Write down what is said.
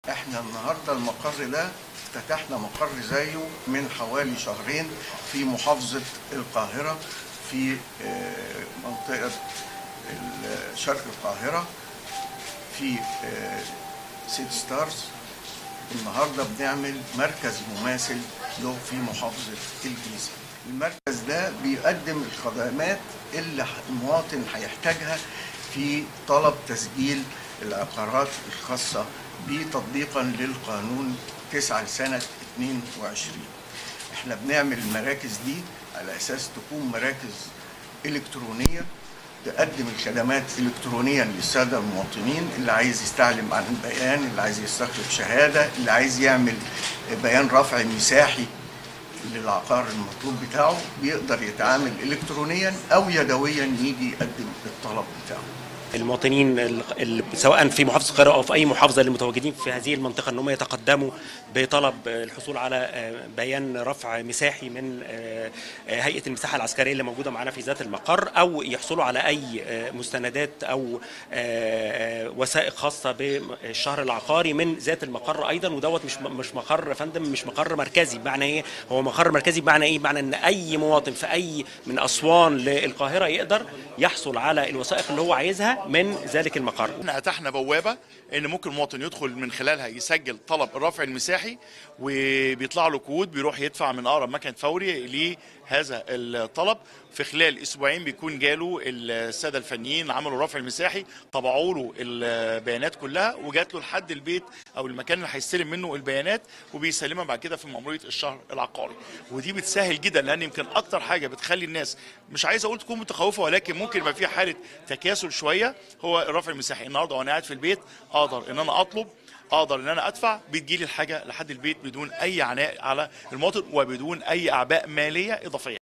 احنا النهارده المقر ده افتتحنا مقر زيه من حوالي شهرين في محافظة القاهرة في آه، منطقة ال- شرق القاهرة في آه، سيتي ستارز النهارده بنعمل مركز مماثل له في محافظة الجيزة المركز ده بيقدم الخدمات اللي ح- المواطن هيحتاجها في طلب تسجيل العقارات الخاصة به تطبيقا للقانون 9 لسنة 22 احنا بنعمل المراكز دي على اساس تكون مراكز الكترونيه تقدم الخدمات الكترونيا للساده المواطنين اللي عايز يستعلم عن البيان اللي عايز يستخرج شهاده اللي عايز يعمل بيان رفع مساحي للعقار المطلوب بتاعه بيقدر يتعامل الكترونيا او يدويا يجي يقدم الطلب بتاعه المواطنين ال- ال- سواء في محافظه القاهره او في اي محافظه اللي متواجدين في هذه المنطقه ان هم يتقدموا بطلب آه، الحصول على آه، بيان رفع مساحي من آه، آه، هيئه المساحه العسكريه اللي موجوده معانا في ذات المقر او يحصلوا على اي آه، مستندات او آه، آه، وثائق خاصه بالشهر العقاري من ذات المقر ايضا ودوت مش مش مقر يا فندم مش مقر مركزي بمعنى ايه هو مقر مركزي بمعنى ايه بمعنى ان اي مواطن في اي من اسوان للقاهره يقدر يحصل على الوثائق اللي هو عايزها من ذلك المقر احنا اتحنا بوابه ان ممكن المواطن يدخل من خلالها يسجل طلب الرفع المساحي وبيطلع له كود بيروح يدفع من اقرب مكان فوري لهذا الطلب في خلال اسبوعين بيكون جاله الساده الفنيين عملوا رفع المساحي طبعوا له البيانات كلها وجات له لحد البيت او المكان اللي هيستلم منه البيانات وبيسلمها بعد كده في مأمورية الشهر العقاري ودي بتسهل جدا لان يمكن اكتر حاجه بتخلي الناس مش عايز اقول تكون متخوفه ولكن ممكن يبقى في حاله تكاسل شويه هو الرفع المساحي النهارده وانا قاعد في البيت اقدر ان انا اطلب اقدر ان انا ادفع بتجيلي الحاجه لحد البيت بدون اي عناء على المواطن وبدون اي اعباء ماليه اضافيه